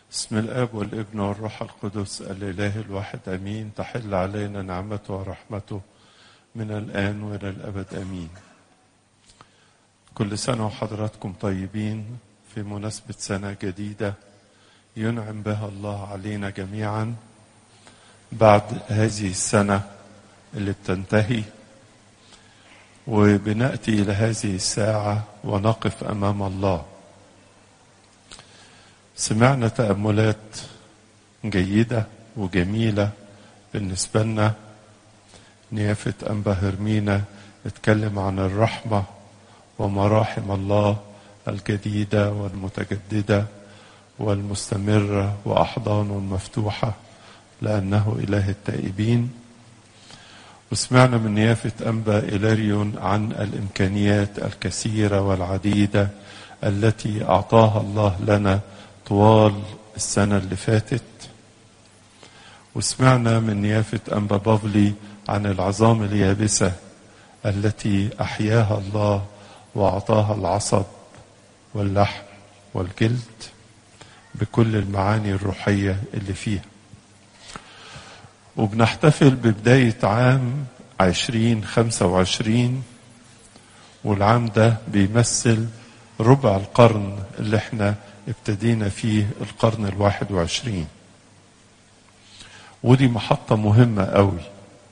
بسم الاب والابن والروح القدس الاله الواحد امين تحل علينا نعمته ورحمته من الان والى الابد امين كل سنه وحضراتكم طيبين في مناسبه سنه جديده ينعم بها الله علينا جميعا بعد هذه السنه اللي بتنتهي وبناتي الى هذه الساعه ونقف امام الله سمعنا تأملات جيدة وجميلة بالنسبة لنا نيافة أنبا هرمينا اتكلم عن الرحمة ومراحم الله الجديدة والمتجددة والمستمرة وأحضانه المفتوحة لأنه إله التائبين وسمعنا من نيافة أنبا إلاريون عن الإمكانيات الكثيرة والعديدة التي أعطاها الله لنا طوال السنة اللي فاتت وسمعنا من نيافة أنبا بافلي عن العظام اليابسة التي أحياها الله وأعطاها العصب واللحم والجلد بكل المعاني الروحية اللي فيها وبنحتفل ببداية عام عشرين خمسة وعشرين والعام ده بيمثل ربع القرن اللي احنا ابتدينا فيه القرن الواحد وعشرين ودي محطة مهمة قوي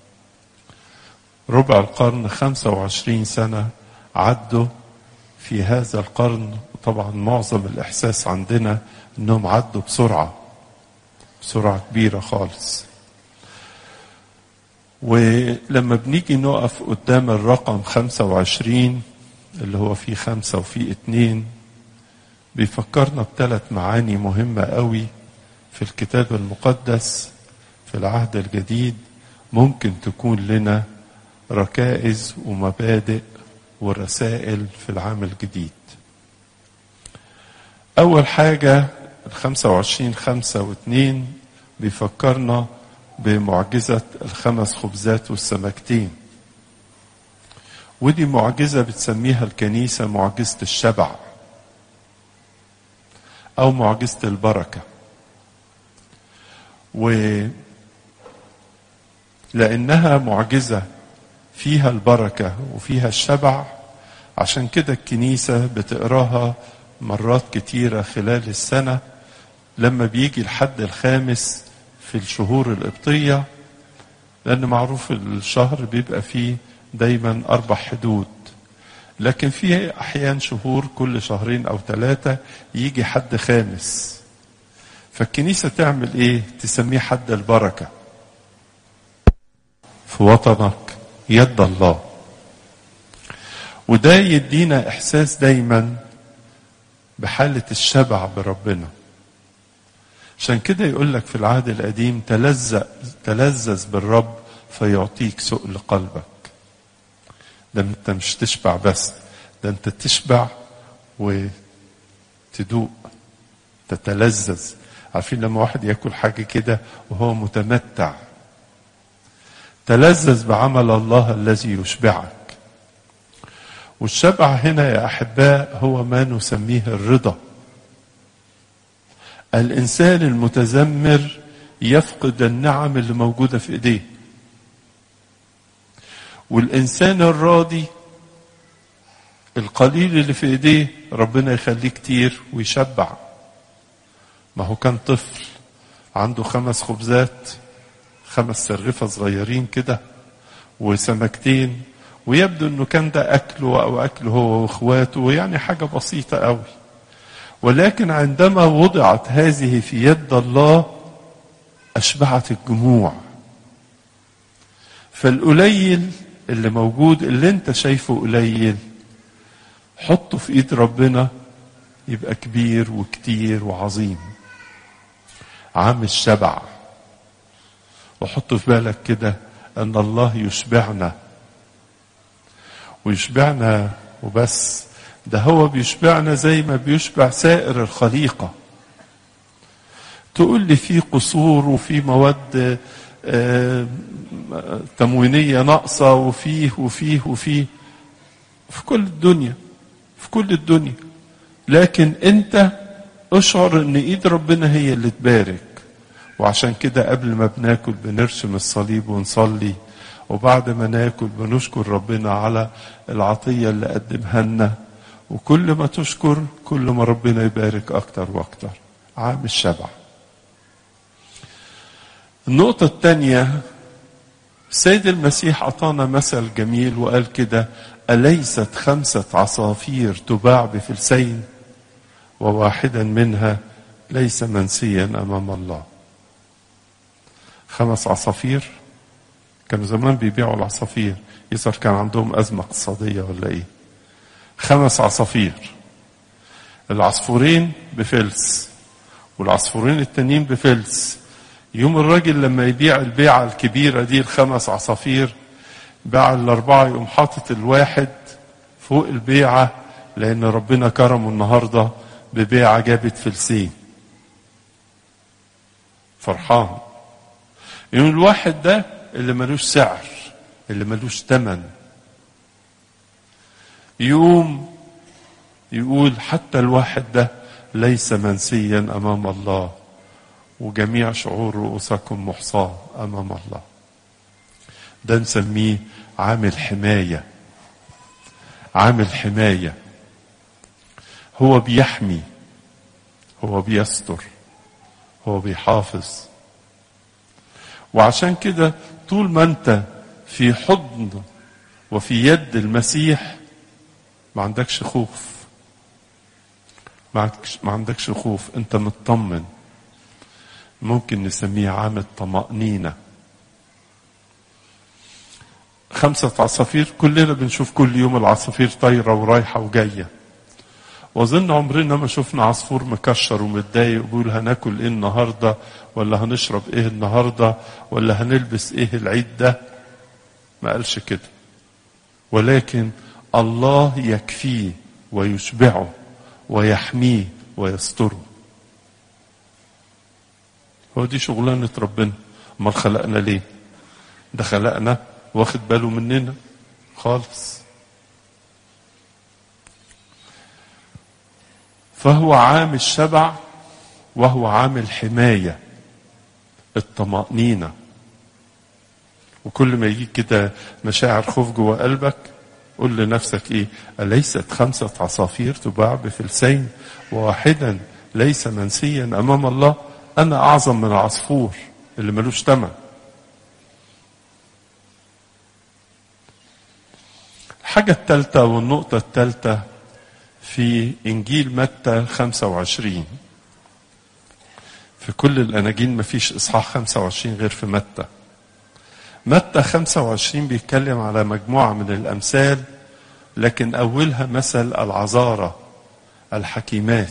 ربع القرن خمسة وعشرين سنة عدوا في هذا القرن طبعا معظم الإحساس عندنا أنهم عدوا بسرعة بسرعة كبيرة خالص ولما بنيجي نقف قدام الرقم خمسة وعشرين اللي هو فيه خمسة وفيه اتنين بيفكرنا بثلاث معاني مهمة قوي في الكتاب المقدس في العهد الجديد ممكن تكون لنا ركائز ومبادئ ورسائل في العام الجديد أول حاجة الخمسة وعشرين خمسة واثنين بيفكرنا بمعجزة الخمس خبزات والسمكتين ودي معجزة بتسميها الكنيسة معجزة الشبع أو معجزة البركة و لأنها معجزة فيها البركة وفيها الشبع عشان كده الكنيسة بتقراها مرات كتيرة خلال السنة لما بيجي الحد الخامس في الشهور القبطية لأن معروف الشهر بيبقى فيه دايما أربع حدود لكن في أحيان شهور كل شهرين أو ثلاثة يجي حد خامس فالكنيسة تعمل إيه تسميه حد البركة في وطنك يد الله وده يدينا إحساس دايما بحالة الشبع بربنا عشان كده يقول لك في العهد القديم تلذذ تلذذ بالرب فيعطيك سؤل قلبك ده انت مش تشبع بس ده انت تشبع وتدوق تتلذذ عارفين لما واحد ياكل حاجه كده وهو متمتع تلذذ بعمل الله الذي يشبعك والشبع هنا يا احباء هو ما نسميه الرضا الانسان المتذمر يفقد النعم اللي موجوده في ايديه والإنسان الراضي القليل اللي في إيديه ربنا يخليه كتير ويشبع ما هو كان طفل عنده خمس خبزات خمس سرغفة صغيرين كده وسمكتين ويبدو انه كان ده اكله او اكله هو واخواته يعني حاجة بسيطة قوي ولكن عندما وضعت هذه في يد الله اشبعت الجموع فالقليل اللي موجود اللي انت شايفه قليل حطه في ايد ربنا يبقى كبير وكتير وعظيم عام الشبع وحط في بالك كده ان الله يشبعنا ويشبعنا وبس ده هو بيشبعنا زي ما بيشبع سائر الخليقه تقول لي في قصور وفي مواد آه تموينية ناقصة وفيه وفيه وفيه في كل الدنيا في كل الدنيا لكن انت اشعر ان ايد ربنا هي اللي تبارك وعشان كده قبل ما بناكل بنرسم الصليب ونصلي وبعد ما ناكل بنشكر ربنا على العطية اللي قدمها لنا وكل ما تشكر كل ما ربنا يبارك أكتر وأكتر عام الشبع النقطة الثانية السيد المسيح أعطانا مثل جميل وقال كده أليست خمسة عصافير تباع بفلسين وواحدا منها ليس منسيا أمام الله خمس عصافير كانوا زمان بيبيعوا العصافير يظهر كان عندهم أزمة اقتصادية ولا إيه خمس عصافير العصفورين بفلس والعصفورين التانيين بفلس يوم الراجل لما يبيع البيعة الكبيرة دي الخمس عصافير باع الأربعة يقوم حاطط الواحد فوق البيعة لأن ربنا كرمه النهاردة ببيعة جابت فلسين فرحان يوم الواحد ده اللي ملوش سعر اللي ملوش تمن يقوم يقول حتى الواحد ده ليس منسيا امام الله وجميع شعور رؤوسكم محصاه امام الله ده نسميه عامل حمايه عامل حمايه هو بيحمي هو بيستر هو بيحافظ وعشان كده طول ما انت في حضن وفي يد المسيح ما عندكش خوف ما عندكش, ما عندكش خوف انت مطمن ممكن نسميه عامل طمأنينة خمسة عصافير كلنا بنشوف كل يوم العصافير طايرة ورايحة وجاية واظن عمرنا ما شفنا عصفور مكشر ومتضايق وبيقول هناكل ايه النهارده ولا هنشرب ايه النهارده ولا هنلبس ايه العيد ده ما قالش كده ولكن الله يكفيه ويشبعه ويحميه ويستره هو دي شغلانة ربنا امال خلقنا ليه ده خلقنا واخد باله مننا خالص فهو عامل شبع وهو عامل حماية الطمأنينة وكل ما يجي كده مشاعر خوف جوه قلبك قل لنفسك ايه أليست خمسة عصافير تباع بفلسين وواحدا ليس منسيا أمام الله أنا أعظم من العصفور اللي ملوش تمن الحاجة الثالثة والنقطة الثالثة في إنجيل متى 25 في كل الأناجيل ما فيش إصحاح 25 غير في متى متى 25 بيتكلم على مجموعة من الأمثال لكن أولها مثل العذارة الحكيمات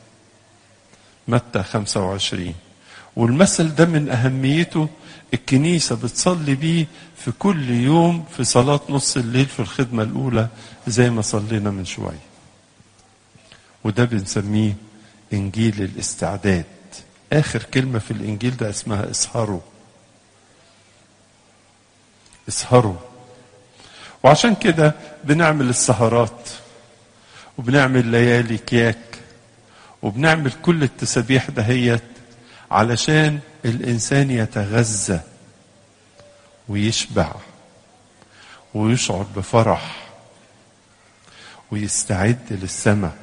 متى 25 والمثل ده من أهميته الكنيسة بتصلي بيه في كل يوم في صلاة نص الليل في الخدمة الأولى زي ما صلينا من شوية وده بنسميه إنجيل الاستعداد آخر كلمة في الإنجيل ده اسمها اسهروا اسهروا وعشان كده بنعمل السهرات وبنعمل ليالي كياك وبنعمل كل التسابيح دهيت علشان الإنسان يتغذى ويشبع ويشعر بفرح ويستعد للسماء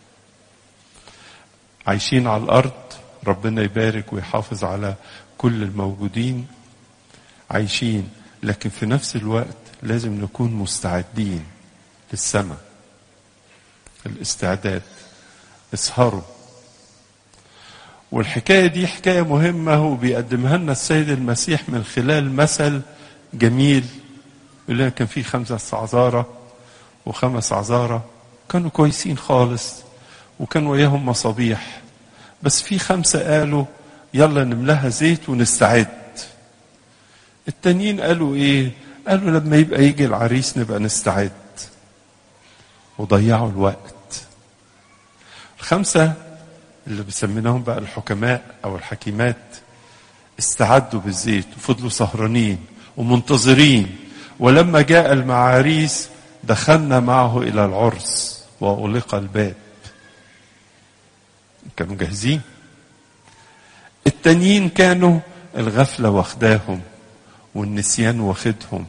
عايشين على الأرض ربنا يبارك ويحافظ على كل الموجودين عايشين لكن في نفس الوقت لازم نكون مستعدين للسماء الاستعداد اسهروا والحكاية دي حكاية مهمة وبيقدمها لنا السيد المسيح من خلال مثل جميل يقول لنا كان في خمسة عذارة وخمس عذارة كانوا كويسين خالص وكان وياهم مصابيح بس في خمسة قالوا يلا نملاها زيت ونستعد التانيين قالوا ايه قالوا لما يبقى يجي العريس نبقى نستعد وضيعوا الوقت الخمسة اللي بيسميناهم بقى الحكماء او الحكيمات استعدوا بالزيت وفضلوا سهرانين ومنتظرين ولما جاء المعاريس دخلنا معه الى العرس واغلق الباب كانوا جاهزين التانيين كانوا الغفلة واخداهم والنسيان واخدهم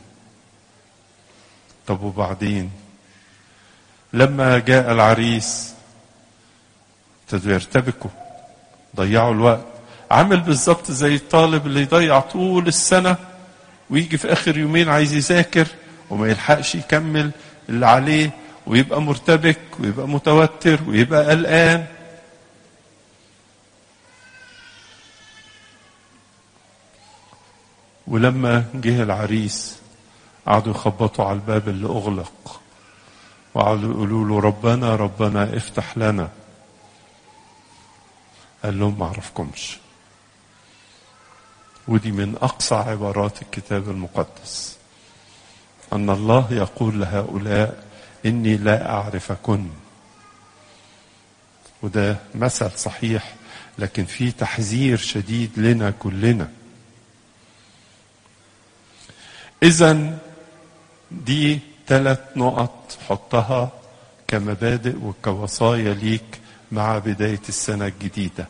طب وبعدين لما جاء العريس ابتدوا يرتبكوا ضيعوا الوقت عامل بالظبط زي الطالب اللي يضيع طول السنة ويجي في آخر يومين عايز يذاكر وما يلحقش يكمل اللي عليه ويبقى مرتبك ويبقى متوتر ويبقى قلقان ولما جه العريس قعدوا يخبطوا على الباب اللي اغلق وقعدوا يقولوا له ربنا ربنا افتح لنا قال لهم ما اعرفكمش ودي من اقصى عبارات الكتاب المقدس ان الله يقول لهؤلاء اني لا اعرفكن وده مثل صحيح لكن فيه تحذير شديد لنا كلنا اذا دي ثلاث نقط حطها كمبادئ وكوصايا ليك مع بداية السنة الجديدة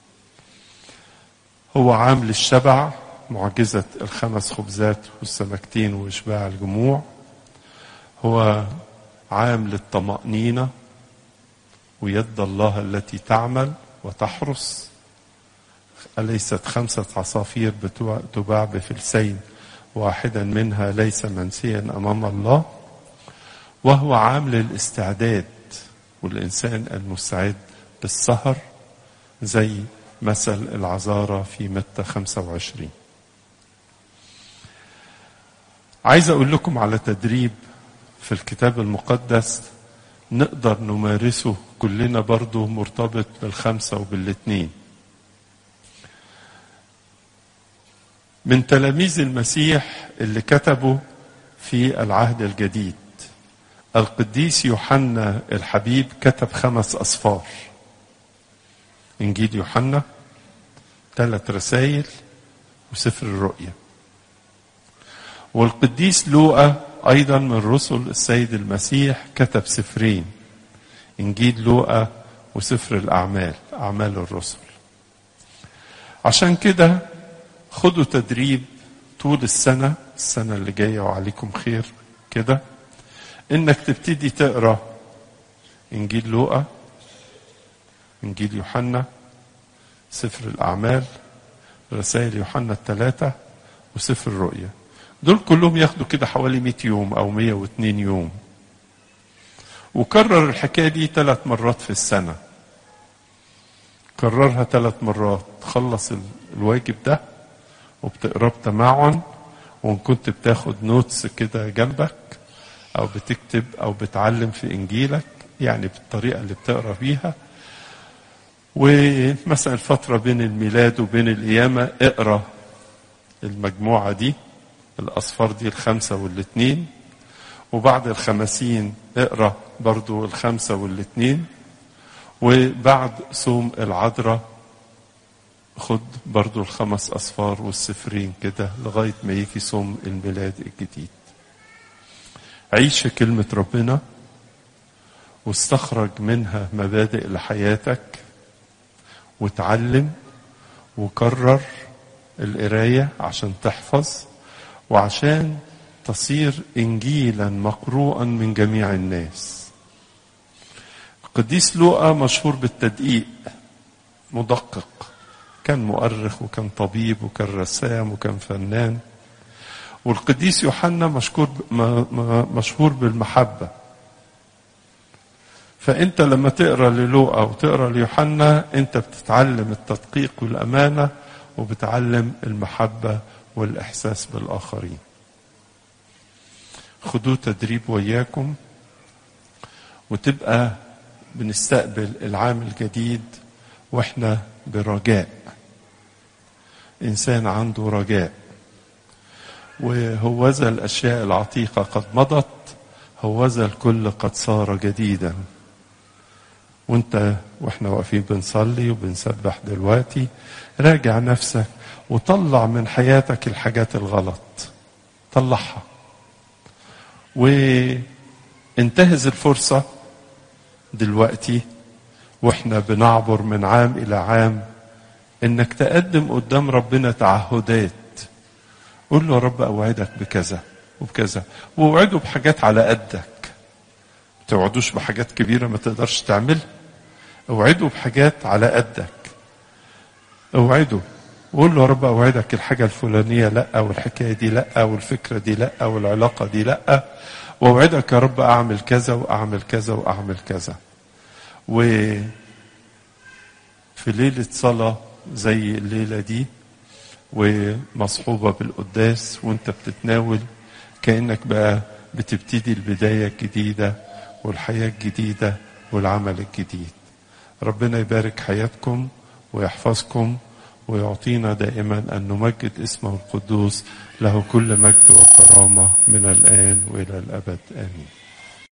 هو عام للشبع معجزة الخمس خبزات والسمكتين وإشباع الجموع هو عام للطمأنينة ويد الله التي تعمل وتحرس أليست خمسة عصافير تباع بفلسين واحدا منها ليس منسيا أمام الله وهو عام للاستعداد والإنسان المستعد بالسهر زي مثل العذارى في متى 25 عايز أقول لكم على تدريب في الكتاب المقدس نقدر نمارسه كلنا برضه مرتبط بالخمسة وبالاثنين من تلاميذ المسيح اللي كتبوا في العهد الجديد القديس يوحنا الحبيب كتب خمس أصفار إنجيل يوحنا ثلاث رسائل وسفر الرؤيا والقديس لوقا أيضا من رسل السيد المسيح كتب سفرين إنجيل لوقا وسفر الأعمال أعمال الرسل عشان كده خدوا تدريب طول السنة السنة اللي جاية وعليكم خير كده انك تبتدي تقرا انجيل لوقا انجيل يوحنا سفر الاعمال رسائل يوحنا الثلاثة وسفر الرؤيا دول كلهم ياخدوا كده حوالي 100 يوم او 102 يوم وكرر الحكاية دي ثلاث مرات في السنة كررها ثلاث مرات خلص الواجب ده وبتقراه بتمعن وان كنت بتاخد نوتس كده جنبك او بتكتب او بتعلم في انجيلك يعني بالطريقه اللي بتقرا بيها ومثلا الفتره بين الميلاد وبين القيامه اقرا المجموعه دي الاصفار دي الخمسه والاثنين وبعد الخمسين اقرا برضو الخمسه والاثنين وبعد صوم العذراء خد برضو الخمس أصفار والسفرين كده لغاية ما يجي صوم الميلاد الجديد عيش في كلمة ربنا واستخرج منها مبادئ لحياتك وتعلم وكرر القراية عشان تحفظ وعشان تصير إنجيلا مقروءا من جميع الناس القديس لوقا مشهور بالتدقيق مدقق كان مؤرخ وكان طبيب وكان رسام وكان فنان والقديس يوحنا مشكور مشهور بالمحبة فأنت لما تقرأ للوقا وتقرأ ليوحنا أنت بتتعلم التدقيق والأمانة وبتعلم المحبة والإحساس بالآخرين خدوا تدريب وياكم وتبقى بنستقبل العام الجديد واحنا برجاء انسان عنده رجاء وهوذا الاشياء العتيقه قد مضت هوذا الكل قد صار جديدا وانت واحنا واقفين بنصلي وبنسبح دلوقتي راجع نفسك وطلع من حياتك الحاجات الغلط طلعها وانتهز الفرصه دلوقتي واحنا بنعبر من عام الى عام انك تقدم قدام ربنا تعهدات قول له يا رب اوعدك بكذا وبكذا واوعده بحاجات على قدك ما توعدوش بحاجات كبيره ما تقدرش تعملها اوعده بحاجات على قدك اوعده وقول له يا رب اوعدك الحاجه الفلانيه لا والحكايه دي لا والفكره دي لا والعلاقه دي لا واوعدك يا رب اعمل كذا واعمل كذا واعمل كذا و في ليله صلاه زي الليله دي ومصحوبه بالقداس وانت بتتناول كانك بقى بتبتدي البدايه الجديده والحياه الجديده والعمل الجديد ربنا يبارك حياتكم ويحفظكم ويعطينا دائما أن نمجد اسمه القدوس له كل مجد وكرامة من الآن وإلى الأبد آمين